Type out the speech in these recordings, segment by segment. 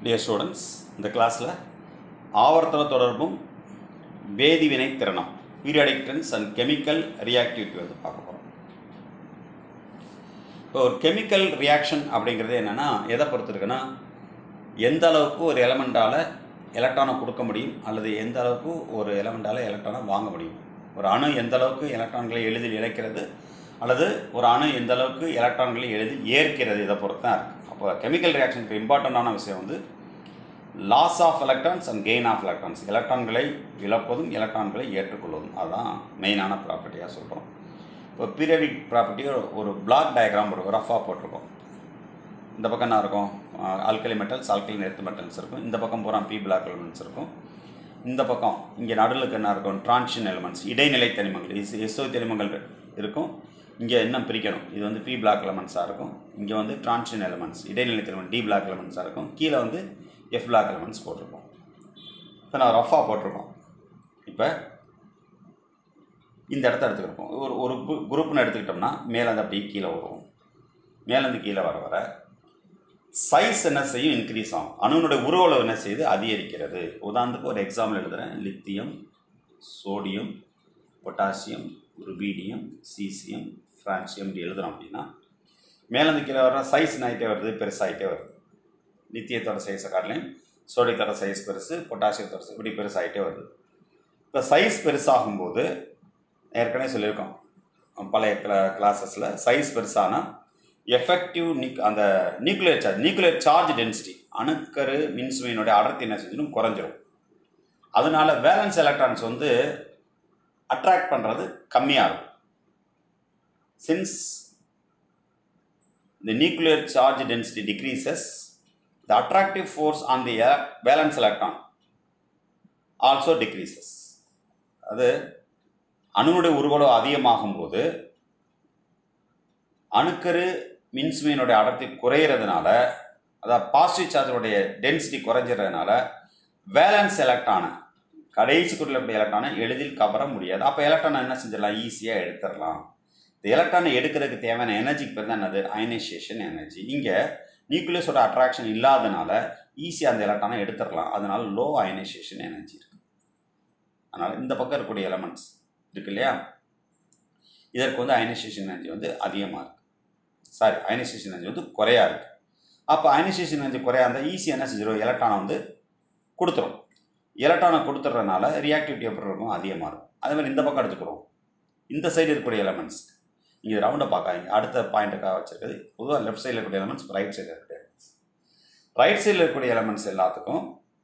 dear students இந்த கிளாஸில் ஆவர்த்தன தொடர்பும் வேதிவினை திறனம் periodic trends and chemical reactivity வந்து பார்க்க போகிறோம் இப்போ ஒரு கெமிக்கல் ரியாக்ஷன் அப்படிங்கிறது என்னென்னா எதை பொறுத்து இருக்குன்னா எந்த அளவுக்கு ஒரு எலமெண்ட்டால் எலக்ட்ரானை கொடுக்க முடியும் அல்லது எந்த அளவுக்கு ஒரு எலமெண்ட்டால் எலக்ட்ரானை வாங்க முடியும் ஒரு அணு எந்த அளவுக்கு எலக்ட்ரான்களை எளிதில் இழக்கிறது அல்லது ஒரு அணு எந்த அளவுக்கு எலக்ட்ரான்களை எளிதில் ஏற்கிறது இதை பொறுத்து தான் இருக்குது அப்போ கெமிக்கல் ரியாக்ஷனுக்கு இம்பார்ட்டண்ட்டான விஷயம் வந்து loss of electrons and gain of electrons எலக்ட்ரான்களை இழப்பதும் எலக்ட்ரான்களை ஏற்றுக்கொள்வதும் அதுதான் மெயினான ப்ராப்பர்ட்டியாக சொல்கிறோம் இப்போ பீரியடிக் ப்ராப்பர்ட்டி ஒரு பிளாக் டயக்ராம் ஒரு ரஃபாக போட்டிருக்கோம் இந்த பக்கம் என்ன இருக்கும் ஆல்கலி மெட்டல்ஸ் ஆல்கலி நெர்த்து மெட்டல்ஸ் இருக்கும் இந்த பக்கம் பூரா பி பிளாக் எலிமெண்ட்ஸ் இருக்கும் இந்த பக்கம் இங்கே நடுலுக்கு என்ன இருக்கும் டிரான்ஷன் எலிமெண்ட்ஸ் இடைநிலை தனிமங்கள் எஸ் எஸ்ஓ தனிமங்கள் இருக்கும் இங்கே என்ன பிரிக்கணும் இது வந்து பி பிளாக் எலமெண்ட்ஸாக இருக்கும் இங்கே வந்து டிரான்ஷன் எலிமெண்ட்ஸ் இடைநிலை தனிமம் டி பிளாக் எலிமெண்ட்ஸாக இருக்கும் கீழே வந்து எஃப் பிளாக் எலிமெண்ட்ஸ் போட்டிருக்கோம் இப்போ நான் ரஃபாக போட்டிருக்கோம் இப்போ இந்த இடத்த எடுத்துக்கிட்டோம் ஒரு ஒரு குரூப்னு எடுத்துக்கிட்டோம்னா மேலேருந்து அப்படியே கீழே வருவோம் மேலேருந்து கீழே வர வர சைஸ் என்ன செய்யும் இன்க்ரீஸ் ஆகும் அணுனுடைய உருவளவு என்ன செய்யுது அதிகரிக்கிறது உதாரணத்துக்கு ஒரு எக்ஸாம்பிள் எழுதுகிறேன் lithium sodium potassium rubidium caesium francium இப்படி எழுதுகிறோம் அப்படின்னா மேலேருந்து கீழே வர சைஸ் ஆகிட்டே வருது பெருசாகிட்டே வருது லித்தியத்தோட சைஸை காட்டிலையும் சோடியத்தோட சைஸ் பெருசு பொட்டாசியத்தோட இப்படி பெருசாகிட்டே வருது இப்போ சைஸ் பெருசாகும்போது ஏற்கனவே சொல்லியிருக்கோம் பழைய கிளா கிளாஸஸில் சைஸ் பெருசானால் எஃபெக்டிவ் நிக் அந்த nuclear charge nuclear charge density அணுக்கரு மின்சுமையினுடைய அடர்த்தி என்ன செஞ்சிடும் குறைஞ்சிரும் அதனால வேலன்ஸ் எலக்ட்ரான்ஸ் வந்து அட்ராக்ட் பண்ணுறது கம்மியாக இருக்கும் since the nuclear charge density decreases the attractive force on the valence electron also decreases அது அணுனுடைய உருவளவு அதிகமாகும் போது அணுக்கரு மின்சுமையினுடைய அடர்த்தி குறையிறதுனால அதாவது பாசிட்டிவ் சார்ஜனுடைய டென்சிட்டி குறைஞ்சிறதுனால வேலன்ஸ் எலக்ட்ரானை கடைசி குறிப்பிட்ட எலக்ட்ரானை எளிதில் கவர முடியாது அப்போ எலக்ட்ரானை என்ன செஞ்சிடலாம் ஈஸியாக எடுத்துடலாம் இந்த எலக்ட்ரானை எடுக்கிறதுக்கு தேவையான எனர்ஜிக்கு பேர் தான் என்னது அயனைசேஷன் எனர்ஜி இங்கே நியூக்ளியஸோட அட்ராக்ஷன் இல்லாதனால ஈஸியாக அந்த எலக்ட்ரானை எடுத்துடலாம் அதனால லோ அயனைசேஷன் எனர்ஜி இருக்குது அதனால் இந்த பக்கம் இருக்கக்கூடிய எலமெண்ட்ஸ் இருக்கு இல்லையா இதற்கு வந்து அயனைசேஷன் எனர்ஜி வந்து அதிகமாக இருக்குது சாரி அயனைசேஷன் எனர்ஜி வந்து குறையா இருக்குது அப்போ அயனைசேஷன் எனர்ஜி குறையா இருந்தால் ஈஸியாக என்ன செஞ்சிடும் எலக்ட்ரானை வந்து கொடுத்துரும் எலக்ட்ரானை கொடுத்துட்றதுனால ரியாக்டிவிட்டி எப்படி இருக்கும் அதிகமாக இருக்கும் அதே மாதிரி இந்த பக்கம் எடுத்துக்கிறோம் இந்த சைடு இருக்கக்கூடிய எலமெண்ட்ஸ் நீங்கள் ரவுண்டை பார்க்காதீங்க அடுத்த பாயிண்ட்டுக்காக வச்சுருக்குது பொதுவாக லெஃப்ட் சைடில் இருக்கக்கூடிய எலமெண்ட்ஸ் ரைட் சைடில் இருக்கக்கூடிய எலமெண்ட்ஸ் ரைட் சைடில் இருக்கக்கூடிய எலமெண்ட்ஸ் எல்லாத்துக்கும்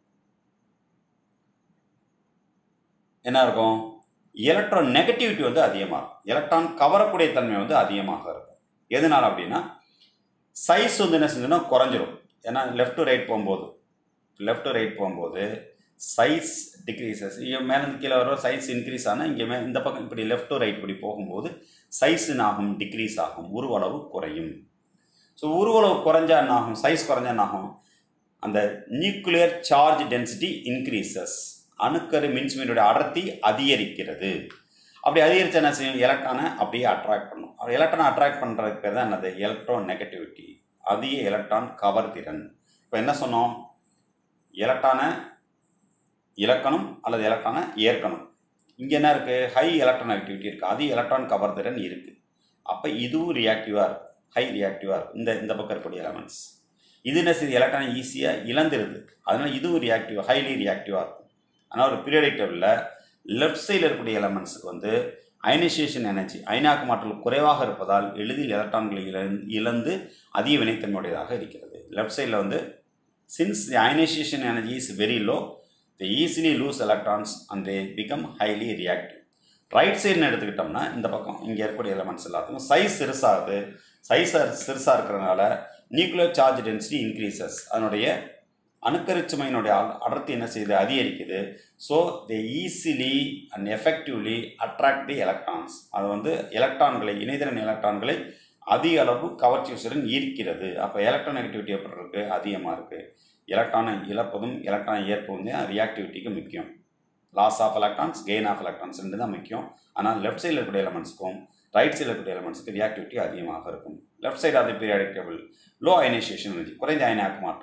என்ன இருக்கும் எலக்ட்ரான் நெகட்டிவிட்டி வந்து அதிகமாக இருக்கும் எலக்ட்ரான் கவரக்கூடிய தன்மை வந்து அதிகமாக இருக்கும் எதனால் அப்படின்னா சைஸ் வந்து என்ன செஞ்சுன்னா குறைஞ்சிரும் ஏன்னா லெஃப்ட் டு ரைட் போகும்போது லெஃப்ட் டு ரைட் போகும்போது சைஸ் டிக்ரீசஸ் இங்கே மேலேருந்து கீழே வர சைஸ் இன்க்ரீஸ் ஆனால் இங்கே மே இந்த பக்கம் இப்படி லெஃப்ட் டு ரைட் இப்படி போகும்போது சைஸ் ஆகும் டிக்ரீஸ் ஆகும் உருவளவு குறையும் ஸோ உருவளவு குறைஞ்சா என்ன ஆகும் சைஸ் குறைஞ்சா என்ன ஆகும் அந்த நியூக்ளியர் சார்ஜ் டென்சிட்டி இன்க்ரீசஸ் அணுக்கரு மின்சுமையினுடைய அடர்த்தி அதிகரிக்கிறது அப்படி அதிகரிச்சா என்ன செய்யும் எலக்ட்ரானை அப்படியே அட்ராக்ட் பண்ணும் அப்படி எலக்ட்ரானை அட்ராக்ட் பண்ணுறதுக்கு பேர் தான் என்னது எலக்ட்ரான் நெகட்டிவிட்டி அதிக எலக்ட்ரான் கவர் திறன் இப்போ என்ன சொன்னோம் எலக்ட்ரானை இலக்கணும் அல்லது எலக்ட்ரானை ஏற்கணும் இங்கே என்ன இருக்குது ஹை எலக்ட்ரான் ஆக்டிவிட்டி இருக்குது அதிக எலக்ட்ரான் கவர் திறன் இருக்குது அப்போ இதுவும் ரியாக்டிவாக இருக்கும் ஹை ரியாக்டிவாக இருக்கும் இந்த இந்த பக்கம் இருக்கக்கூடிய எலமெண்ட்ஸ் இது என்ன செய்யுது எலக்ட்ரானை ஈஸியாக இழந்துருது அதனால் இதுவும் ரியாக்டிவ் ஹைலி ரியாக்டிவாக இருக்கும் ஆனால் ஒரு பீரியடிக் டேபிளில் லெஃப்ட் சைடில் இருக்கக்கூடிய எலமெண்ட்ஸுக்கு வந்து அயனைசேஷன் எனர்ஜி அயனாக்கு மாற்றல் குறைவாக இருப்பதால் எளிதில் எலக்ட்ரான்களை இழந்து அதிக வினைத்தன்மையுடையதாக இருக்கிறது லெஃப்ட் சைடில் வந்து since the ionization energy is very low the easily lose electrons and they become highly reactive right சைடுன்னு எடுத்துக்கிட்டோம்னா இந்த பக்கம் இங்கே இருக்கக்கூடிய எலமெண்ட்ஸ் எல்லாத்துக்கும் சைஸ் சிறுசாகுது சைஸ் சிறுசாக இருக்கிறதுனால நியூக்ளியர் சார்ஜ் டென்சிட்டி இன்க்ரீசஸ் அதனுடைய அணுக்கரிச்சுமையினுடைய அடர்த்தி என்ன செய்யுது அதிகரிக்குது so they easily and effectively attract the electrons அது வந்து எலக்ட்ரான்களை இணைதிறன் எலக்ட்ரான்களை அதிக அளவு கவர்ச்சி விசுடன் ஈர்க்கிறது அப்போ எலக்ட்ரான் நெகட்டிவிட்டி எப்படி இருக்குது அதிகமாக இருக்குது எலக்ட்ரானை இழப்பதும் எலக்ட்ரானை ஏற்பதும் தான் ரியாக்டிவிட்டிக்கு முக்கியம் loss of electrons gain of electrons ரெண்டு தான் முக்கியம் ஆனால் லெஃப்ட் சைடில் இருக்கக்கூடிய எலமெண்ட்ஸ்க்கும் ரைட் சைடில் இருக்கக்கூடிய எலமெண்ட்ஸுக்கு ரியாக்டிவிட்டி அதிகமாக இருக்கும் left side of the periodic table low ionization energy குறைந்த அயனாக்கு மாற்றல்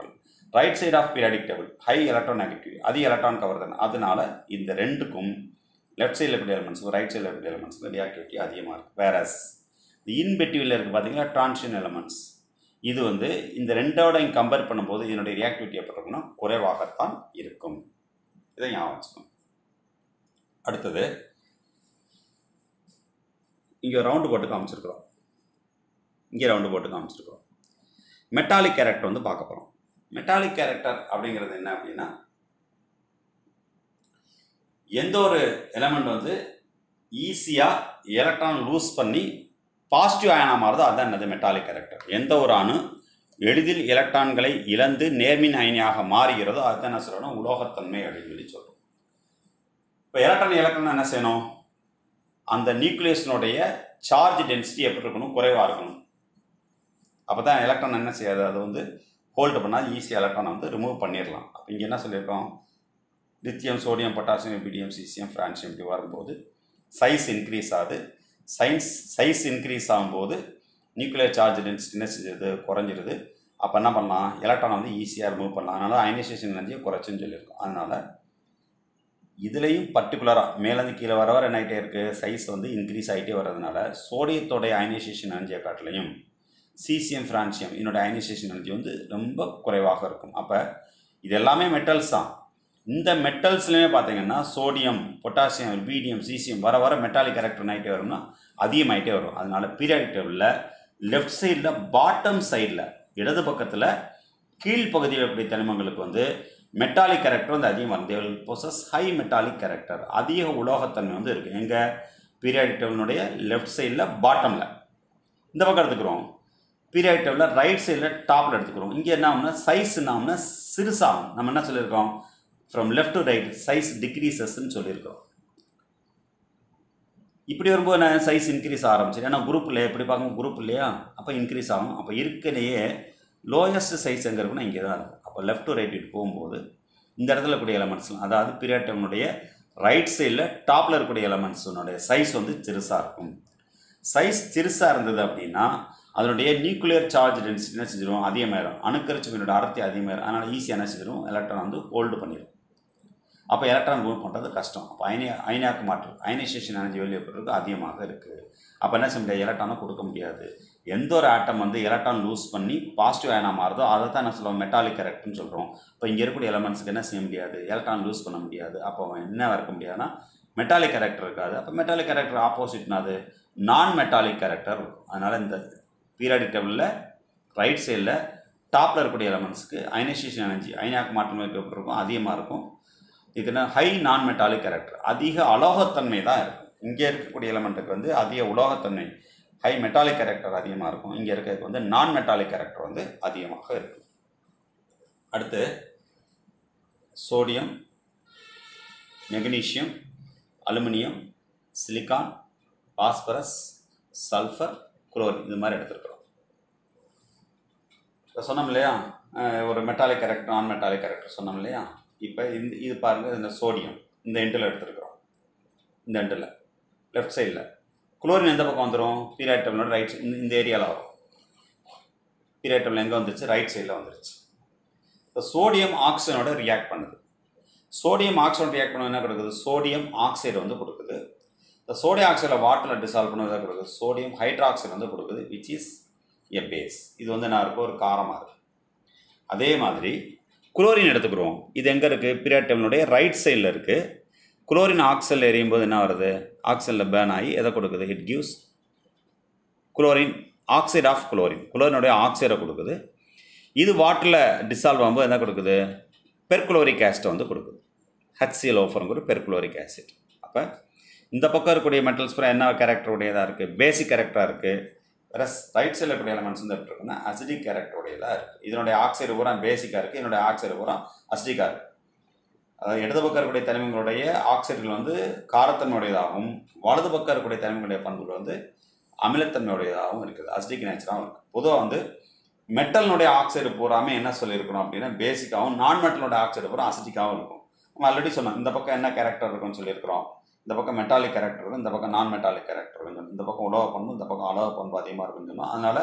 right side of periodic table high electron negative அது எலக்ட்ரான் கவர் தானே அதனால இந்த ரெண்டுக்கும் லெஃப்ட் சைடில் இருக்கக்கூடிய எலமெண்ட்ஸுக்கும் ரைட் சைடில் இருக்கக்கூடிய எலமெண்ட்ஸுக்கும் ரியாக்டிவிட்டி அதிகமாக இருக்குது வேறஸ் இன்பிட்வீனில் இருக்குது பார்த்தீங்கன்னா டிரான்ஷன் எலமெண்ட்ஸ் இது வந்து இந்த ரெண்டோடையும் கம்பேர் பண்ணும்போது இதனுடைய ரியாக்டிவிட்டி எப்படி இருக்குன்னா குறைவாகத்தான் இருக்கும் இதை ஞாபகம் வச்சுக்கணும் அடுத்தது இங்கே ரவுண்டு போட்டு காமிச்சிருக்கிறோம் இங்கே ரவுண்டு போட்டு காமிச்சிருக்கிறோம் மெட்டாலிக் கேரக்டர் வந்து பார்க்க போகிறோம் மெட்டாலிக் கேரக்டர் அப்படிங்கிறது என்ன அப்படின்னா எந்த ஒரு எலமெண்ட் வந்து ஈஸியாக எலக்ட்ரான் லூஸ் பண்ணி பாசிட்டிவ் அயனாக மாறுதோ அதுதான் என்னது மெட்டாலிக் கேரக்டர் எந்த ஒரு அணு எளிதில் எலக்ட்ரான்களை இழந்து நேர்மின் அயனியாக மாறுகிறதோ அதுதான் என்ன சொல்லணும் உலோகத்தன்மை அப்படின்னு சொல்லி சொல்கிறோம் இப்போ எலக்ட்ரான் எலக்ட்ரான் என்ன செய்யணும் அந்த நியூக்ளியஸினுடைய சார்ஜ் டென்சிட்டி எப்படி இருக்கணும் குறைவாக இருக்கணும் அப்போ தான் எலக்ட்ரான் என்ன செய்யாது அது வந்து ஹோல்டு பண்ணால் ஈஸியாக எலக்ட்ரானை வந்து ரிமூவ் பண்ணிடலாம் அப்போ இங்கே என்ன சொல்லியிருக்கோம் லித்தியம் சோடியம் பொட்டாசியம் பிடிஎம் சிசியம் ஃப்ரான்சியம் இப்படி வரும்போது சைஸ் இன்க்ரீஸ் ஆகுது சைன்ஸ் சைஸ் இன்க்ரீஸ் ஆகும்போது நியூக்ளியர் சார்ஜ் டென்சிட்டி என்ன செஞ்சிருது குறைஞ்சிருது அப்போ என்ன பண்ணலாம் எலக்ட்ரானை வந்து ஈஸியாக ரிமூவ் பண்ணலாம் அதனால் அயனைசேஷன் எனர்ஜியை குறைச்சுன்னு சொல்லியிருக்கோம் அதனால் இதுலேயும் பர்டிகுலராக மேலேருந்து கீழே வர வர என்ன ஆகிட்டே இருக்குது சைஸ் வந்து இன்க்ரீஸ் ஆகிட்டே வர்றதுனால சோடியத்தோடைய அயனைசேஷன் எனர்ஜியை காட்டிலையும் சிசிஎம் ஃப்ரான்சியம் இதனோட அயனைசேஷன் எனர்ஜி வந்து ரொம்ப குறைவாக இருக்கும் அப்போ இது எல்லாமே மெட்டல்ஸ் தான் இந்த மெட்டல்ஸ்லையுமே பார்த்தீங்கன்னா சோடியம் பொட்டாசியம் பீடியம் சிசியம் வர வர மெட்டாலிக் கேரக்டர் ஆகிட்டே வரும்னா அதிகமாகிட்டே வரும் அதனால பீரியாடிக் டேபிளில் லெஃப்ட் சைடில் பாட்டம் சைடில் இடது பக்கத்தில் கீழ்ப்பகுதியில் இருக்கக்கூடிய தனிமங்களுக்கு வந்து மெட்டாலிக் கேரக்டர் வந்து அதிகமாக இருக்கும் they will possess high metallic character அதிக உலோகத்தன்மை வந்து இருக்குது எங்கே பீரியாடிக் டேபிளினுடைய லெஃப்ட் சைடில் பாட்டமில் இந்த பக்கம் எடுத்துக்கிறோம் பீரியாடிக் டேபிளில் ரைட் சைடில் டாப்பில் எடுத்துக்கிறோம் இங்கே என்ன ஆகும்னா சைஸ் என்ன ஆகும்னா சிறுசாகும் நம்ம என்ன சொல்லியிருக்கோம் from left to right size டிக்ரீசஸ்ன்னு சொல்லியிருக்கோம் இப்படி வரும்போது நான் சைஸ் இன்க்ரீஸ் ஆரம்பிச்சு ஏன்னா குரூப் இல்லையா எப்படி பார்க்கும் குரூப் இல்லையா அப்போ இன்க்ரீஸ் ஆகும் அப்போ இருக்கலையே லோயஸ்ட் சைஸ் எங்கே இருக்குன்னா இங்கே தான் இருக்கும் அப்போ லெஃப்ட் டு ரைட் இட்டு போகும்போது இந்த இடத்துல இருக்கக்கூடிய எலமெண்ட்ஸ்லாம் அதாவது பீரியாட்டம்னுடைய ரைட் சைடில் டாப்பில் இருக்கக்கூடிய எலமெண்ட்ஸுனுடைய சைஸ் வந்து சிறுசாக இருக்கும் சைஸ் சிறுசாக இருந்தது அப்படின்னா அதனுடைய நியூக்ளியர் சார்ஜ் டென்சிட்டி என்ன செஞ்சிடும் அதிகமாயிரும் அணுக்கரிச்சுமையோட அடர்த்தி அதிகமாயிரும் அதனால் ஈஸியாக என்ன செஞ்சிடும் எலக்ட்ரான் வந்து ஹோல்டு பண்ணிடும் அப்போ எலக்ட்ரான் மூவ் பண்ணுறது கஷ்டம் அப்போ அயனி அயனியாக்க மாற்று அயனைசேஷன் எனர்ஜி வெளியே போடுறது அதிகமாக இருக்குது அப்போ என்ன செய்ய முடியாது எலக்ட்ரானை கொடுக்க முடியாது எந்த ஒரு ஆட்டம் வந்து எலக்ட்ரான் லூஸ் பண்ணி பாசிட்டிவ் அயனாக மாறுதோ அதை தான் என்ன சொல்லுவோம் மெட்டாலிக் கரெக்ட்னு சொல்கிறோம் இப்போ இங்கே இருக்கக்கூடிய எலமெண்ட்ஸுக்கு என்ன செய்ய முடியாது எலக்ட்ரான் லூஸ் பண்ண முடியாது அப்போ அவன் என்ன இருக்க முடியாதுன்னா மெட்டாலிக் கேரக்டர் இருக்காது அப்போ மெட்டாலிக் கேரக்டர் ஆப்போசிட்னா அது நான் மெட்டாலிக் கேரக்டர் இருக்கும் அதனால் இந்த பீரியாடிக் டேபிளில் ரைட் சைடில் டாப்பில் இருக்கக்கூடிய எலமெண்ட்ஸ்க்கு அயனைசேஷன் எனர்ஜி அயனாக்கு மாற்றம் எப்படி இருக்கும் அதிகமாக இருக்கும் இதுனா ஹை நான் மெட்டாலிக் கேரக்டர் அதிக அலோகத்தன்மை தான் இருக்கும் இங்கே இருக்கக்கூடிய எலமெண்ட்டுக்கு வந்து அதிக உலோகத்தன்மை ஹை மெட்டாலிக் கேரக்டர் அதிகமாக இருக்கும் இங்கே இருக்கிறதுக்கு வந்து நான் மெட்டாலிக் கேரக்டர் வந்து அதிகமாக இருக்கும் அடுத்து sodium magnesium aluminium silicon phosphorus sulphur chlorine இது மாதிரி எடுத்துருக்குறோம் இப்போ சொன்னோம் இல்லையா அஹ் ஒரு metallic character non metallic character சொன்னோம் இல்லையா இப்போ இந்த இது பாருங்கள் இந்த சோடியம் இந்த எண்டில் எடுத்துருக்குறோம் இந்த எண்டில் லெஃப்ட் சைடில் குளோரின் எந்த பக்கம் வந்துடும் பீரியாட் டேபிளோட ரைட் இந்த இந்த ஏரியாவில் வரும் பீரியாட் டேபிள் எங்கே வந்துருச்சு ரைட் சைடில் வந்துருச்சு இப்போ சோடியம் ஆக்சிஜனோட ரியாக்ட் பண்ணுது சோடியம் ஆக்சைடு ரியாக்ட் பண்ண என்ன கொடுக்குது சோடியம் ஆக்சைடு வந்து கொடுக்குது இந்த சோடியம் ஆக்சைடை வாட்டரில் டிசால்வ் பண்ணதாக கொடுக்குது சோடியம் ஹைட்ராக்சைடு வந்து கொடுக்குது விச் இஸ் எ பேஸ் இது வந்து என்ன இருக்கும் ஒரு காரமாக இருக்குது அதே மாதிரி குளோரின் எடுத்துக்கிறோம் இது எங்கே இருக்குது பீரியாட் டேபிளுடைய ரைட் சைடில் இருக்குது குளோரின் ஆக்சல் எரியும் போது என்ன வருது ஆக்சலில் பேர்ன் ஆகி எதை கொடுக்குது it gives chlorine oxide of chlorine குளோரினுடைய ஆக்சைடை கொடுக்குது இது வாட்டரில் டிசால்வ் ஆகும்போது என்ன கொடுக்குது பெர்குளோரிக் ஆசிட் வந்து கொடுக்குது ஹச்சிஎல் ஓஃபருங்கிற பெர்குளோரிக் ஆசிட் அப்போ இந்த பக்கம் இருக்கக்கூடிய மெட்டல்ஸ் பூரா என்ன கேரக்டர் உடையதாக இருக்குது பேசிக் கேரக்டராக இருக்குது வேற ரைட் சைடில் இருக்கக்கூடிய எலமெண்ட்ஸ் வந்து எப்படி இருக்குன்னா அசிடிக் கேரக்டர் உடையதாக இருக்குது இதனுடைய ஆக்சைடு பூரா பேசிக்காக இருக்குது இதனுடைய ஆக்சைடு பூரா அசிடிக்காக இருக்குது அதாவது இடது பக்கம் இருக்கக்கூடிய தனிமங்களுடைய ஆக்சைடுகள் வந்து காரத்தன்மையுடையதாகவும் வலது பக்கம் இருக்கக்கூடிய தனிமங்களுடைய பண்புகள் வந்து அமிலத்தன்மையுடையதாகவும் இருக்குது அசிடிக் நேச்சராகவும் இருக்குது பொதுவாக வந்து மெட்டலினுடைய ஆக்சைடு பூராமே என்ன சொல்லியிருக்கணும் அப்படின்னா பேசிக்காகவும் நான் மெட்டலோட ஆக்சைடு பூரா அசிட்டிக்காகவும் இருக்கும் நம்ம ஆல்ரெடி சொன்னோம் இந்த பக்கம் என்ன கேரக்டர் இருக்கும்னு சொல்லியிருக்கிறோம் இந்த பக்கம் மெட்டாலிக் கேரக்டர் இருக்கும் இந்த பக்கம் நான் மெட்டாலிக் கேரக்டர் இருக்கும் இந்த பக்கம் உலோக பண்பு இந்த பக்கம் அலோக பண்பு அதிகமாக இருக்குன்னு சொன்னோம் அதனால்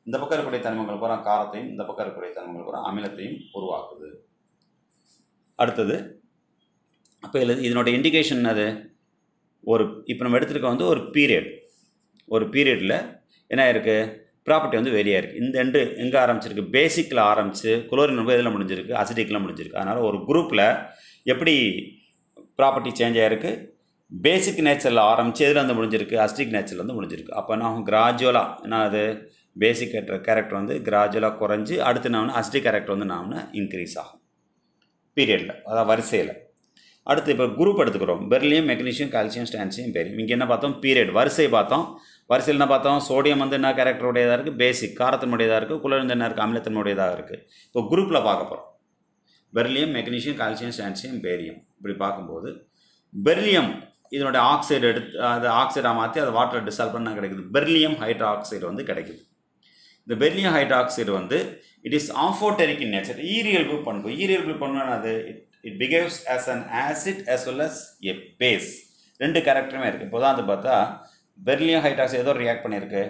இந்த பக்கம் இருக்கக்கூடிய தனிமங்கள் பூரா காரத்தையும் இந்த பக்கம் இருக்கக்கூடிய தனிமங்கள் பூரா அமிலத்தையும் உருவாக்குது அடுத்தது அப்போ இதில் இதனோட இண்டிகேஷன் அது ஒரு இப்போ நம்ம எடுத்துருக்க வந்து ஒரு பீரியட் ஒரு பீரியடில் என்ன இருக்குது ப்ராப்பர்ட்டி வந்து வேரியாக இருக்குது இந்த எண்டு எங்கே ஆரம்பிச்சிருக்கு பேசிக்கில் ஆரம்பித்து குளோரின் ரொம்ப இதில் முடிஞ்சிருக்கு அசிட்டிக்கில் முடிஞ்சிருக்கு அதனால் ஒரு குரூப்பில் எப்படி ப்ராப்பர்ட்டி சேஞ்ச் ஆகிருக்கு பேசிக் நேச்சரில் ஆரம்பித்து எதில் வந்து முடிஞ்சிருக்கு அஸ்டிக் நேச்சரில் வந்து முடிஞ்சிருக்கு அப்போ என்ன ஆகும் கிராஜுவலாக என்ன அது பேசிக் கேரக்டர் வந்து கிராஜுவலாக குறைஞ்சி அடுத்து நான் அஸ்டிக் கேரக்டர் வந்து நான் இன்க்ரீஸ் ஆகும் பீரியடில் அதாவது வரிசையில் அடுத்து இப்போ குரூப் எடுத்துக்கிறோம் beryllium magnesium calcium strontium barium இங்கே என்ன பார்த்தோம் பீரியட் வரிசை பார்த்தோம் வரிசையில் என்ன பார்த்தோம் சோடியம் வந்து என்ன கேரக்டர் உடையதாக இருக்குது பேசிக் காரத்தினுடையதாக இருக்குது குளிர்ந்து என்ன இருக்குது அமிலத்தினுடையதாக இருக்குது இப்போ குரூப்பில் பார்க்க போகிறோம் beryllium magnesium calcium strontium barium இப்படி பார்க்கும்போது பெர்லியம் இதனுடைய ஆக்சைடு எடுத்து அது ஆக்சைடாக மாற்றி அதை வாட்டர் டிசால்வ் பண்ணால் கிடைக்குது பெர்லியம் ஹைட்ரா ஆக்சைடு வந்து கிடைக்குது இந்த பெர்லியம் ஹைட்ரா ஆக்சைடு வந்து it is amphoteric in nature ஈரியல்பு பண்பு ஈரியல்பு பண்பு அது it behaves as an acid as well as a base ரெண்டு கேரக்டருமே இருக்குது இப்போ தான் அது பார்த்தா பெர்லியம் ஹைட்ராக்சைடு ஏதோ ரியாக்ட் பண்ணியிருக்கு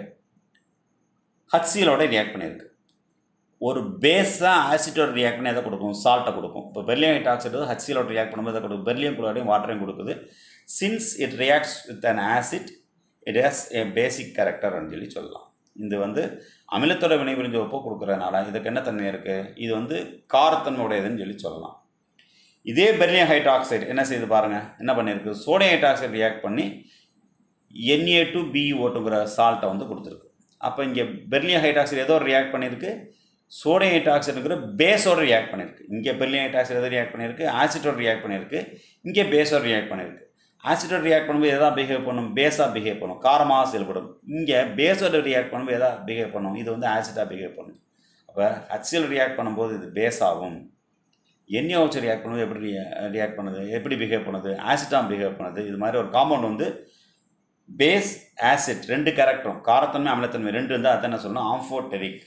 ஹச்சியலோட ரியாக்ட் பண்ணியிருக்கு ஒரு பேஸாக ஆசிட்டோட ரியாக்ட் பண்ணி எதை கொடுக்கும் சால்ட்டை கொடுக்கும் இப்போ பெர்லியம் ஹைட்ராக்சைடு ஹச்சியலோட ரியாக்ட் பண்ணும்போது எதை கொடுக்கும் பெர்லியம் குளோரைடையும் வாட்டரையும் கொடுக்குது since it reacts with an acid it has a basic கேரக்டர்னு சொல்லி சொல்லலாம் இது வந்து அமிலத்தோட வினைபுரிஞ்ச ஒப்போ கொடுக்குறதுனால இதுக்கு என்ன தன்மை இருக்குது இது வந்து காரத்தன்மை உடையதுன்னு சொல்லி சொல்லலாம் இதே பெர்லியம் ஹைட்ராக்சைடு என்ன செய்யுது பாருங்கள் என்ன பண்ணியிருக்கு சோடியம் ஹைட்ராக்சைடு ரியாக்ட் பண்ணி என்ஏ டு பிஇஓட்டுங்கிற சால்ட்டை வந்து கொடுத்துருக்கு அப்போ இங்கே பெர்லியம் ஹைட்ராக்சைடு ஏதோ ரியாக்ட் பண்ணியிருக்கு சோடியம் ஹைட்ராக்சைடுங்கிற பேஸோட ரியாக்ட் பண்ணியிருக்கு இங்கே பெர்லியம் ஹைட்ராக்சைடு எதோ ரியாக்ட் பண்ணியிருக்கு ஆசிட்டோட ரியாக்ட் பண்ணியிருக்கு இங்கே பேஸோட ரியாக்ட் பண்ணியிருக்கு ஆசிட்டோட ரியாக்ட் பண்ணும்போது எதாவது பிஹேவ் பண்ணும் பேஸாக பிஹேவ் பண்ணும் காரமாக செயல்படும் இங்கே பேஸோட ரியாக்ட் பண்ணும்போது எதாவது பிஹேவ் பண்ணும் இது வந்து ஆசிட்டாக பிஹேவ் பண்ணும் அப்போ ஹச்சில் ரியாக்ட் பண்ணும்போது இது பேஸ் ஆகும் எண்ணெய் வச்சு ரியாக்ட் பண்ணுது எப்படி ரியாக்ட் பண்ணுது எப்படி பிஹேவ் பண்ணுது ஆசிட்டாக பிஹேவ் பண்ணுது இது மாதிரி ஒரு காம்பவுண்ட் வந்து பேஸ் ஆசிட் ரெண்டு கேரக்டரும் காரத்தன்மை அமிலத்தன்மை ரெண்டு இருந்தால் அதை என்ன சொல்லணும் ஆம்ஃபோட்டெரிக்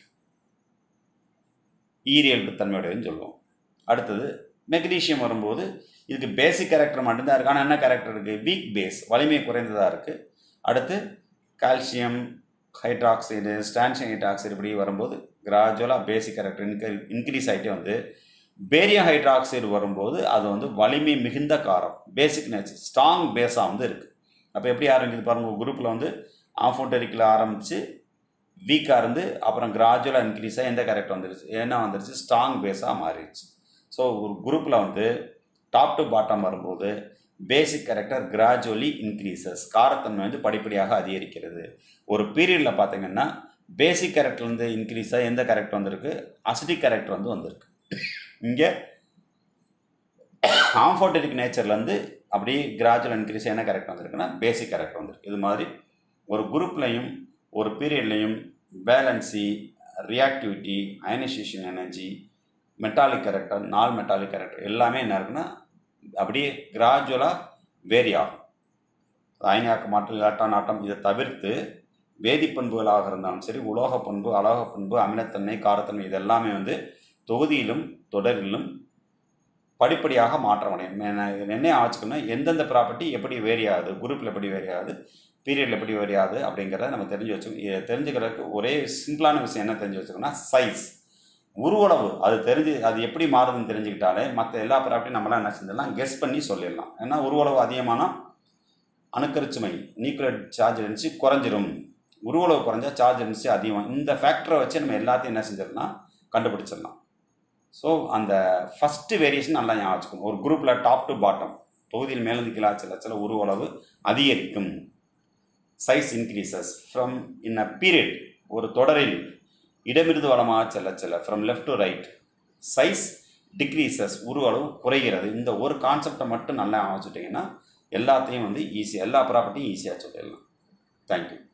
ஈரியல் தன்மையுடையதுன்னு சொல்லுவோம் அடுத்தது மெக்னீஷியம் வரும்போது இதுக்கு பேசிக் கேரக்டர் மட்டும்தான் இருக்குது ஆனால் என்ன கேரக்டர் இருக்குது வீக் பேஸ் வலிமை குறைந்ததாக இருக்குது அடுத்து கால்சியம் ஹைட்ராக்சைடு ஸ்டான்சியம் ஹைட்ராக்சைடு இப்படி வரும்போது கிராஜுவலாக பேசிக் கேரக்டர் இன்க்ரீ இன்க்ரீஸ் ஆகிட்டே வந்து பேரியம் ஹைட்ராக்சைடு வரும்போது அது வந்து வலிமை மிகுந்த காரம் பேசிக் நேச்சர் ஸ்ட்ராங் பேஸாக வந்து இருக்குது அப்போ எப்படி ஆரம்பிக்குது பாருங்கள் குரூப்பில் வந்து ஆஃபோட்டரிக்கில் ஆரம்பித்து வீக்காக இருந்து அப்புறம் கிராஜுவலாக இன்க்ரீஸாக எந்த கேரக்டர் வந்துருச்சு என்ன வந்துருச்சு ஸ்ட்ராங் பேஸாக மாறிடுச்சு ஸோ ஒரு குரூப்பில் வந்து டாப் டு பாட்டம் வரும்போது பேசிக் கேரக்டர் கிராஜுவலி இன்க்ரீசஸ் காரத்தன்மை வந்து படிப்படியாக அதிகரிக்கிறது ஒரு பீரியடில் பார்த்தீங்கன்னா பேசிக் கேரக்டர் வந்து இன்க்ரீஸாக எந்த கேரக்டர் வந்திருக்கு அசிட்டிக் கேரக்டர் வந்து வந்திருக்கு இங்கே ஆம்ஃபோட்டரிக் நேச்சர்லேருந்து அப்படியே கிராஜுவல் இன்க்ரீஸ் என்ன கேரக்டர் வந்திருக்குன்னா பேசிக் கேரக்டர் வந்திருக்கு இது மாதிரி ஒரு குரூப்லையும் ஒரு பீரியட்லையும் valency reactivity ionization energy metallic character non metallic character எல்லாமே என்ன இருக்குன்னா அப்படியே கிராஜுவலாக வேரி ஆகும் அயனியாக்க மாற்றம் எலக்ட்ரான் ஆட்டம் இதை தவிர்த்து வேதிப்பண்புகளாக இருந்தாலும் சரி உலோக பண்பு அலோக பண்பு அமிலத்தன்மை காரத்தன்மை இதெல்லாமே வந்து தொகுதியிலும் தொடரிலும் படிப்படியாக மாற்றம் அடையும் என்ன ஆச்சுக்கணும் எந்தெந்த ப்ராப்பர்ட்டி எப்படி வேரி ஆகுது குரூப்பில் எப்படி வேரி ஆகுது பீரியடில் எப்படி வேரி ஆகுது அப்படிங்கிறத நம்ம தெரிஞ்சு வச்சுக்கணும் இதை தெரிஞ்சுக்கிறதுக்கு ஒரே சிம்பிளான விஷயம் என்ன தெரிஞ்சு வச்சுக்கோன்னா சைஸ் உருவளவு அது தெரிஞ்சு அது எப்படி மாறுதுன்னு தெரிஞ்சுக்கிட்டாலே மற்ற எல்லா ப்ராப்பர்ட்டியும் நம்மளாம் என்ன செஞ்சிடலாம் கெஸ் பண்ணி சொல்லிடலாம் ஏன்னா உருவளவு அதிகமானால் அணுக்கருச்சுமை நியூக்ளியர் சார்ஜ் இருந்துச்சு குறைஞ்சிரும் உருவளவு குறைஞ்சா சார்ஜ் இருந்துச்சு அதிகம் இந்த ஃபேக்டரை வச்சு நம்ம எல்லாத்தையும் என்ன செஞ்சிடலாம் கண்டுபிடிச்சிடலாம் ஸோ அந்த ஃபஸ்ட்டு வேரியேஷன் நல்லா ஞாபகம் வச்சுக்கணும் ஒரு குரூப்பில் டாப் டு பாட்டம் தொகுதியில் மேலிருந்து கீழே சில சில உருவளவு அதிகரிக்கும் size increases from in a period ஒரு தொடரில் இடமிருந்து வளமாக செல்ல செல்ல from left to right size decreases உருவளவு குறைகிறது இந்த ஒரு கான்செப்டை மட்டும் நல்லா வச்சுட்டிங்கன்னா எல்லாத்தையும் வந்து ஈஸியாக எல்லா ப்ராப்பர்ட்டியும் ஈஸியாக சொல்லிடலாம் தேங்க்யூ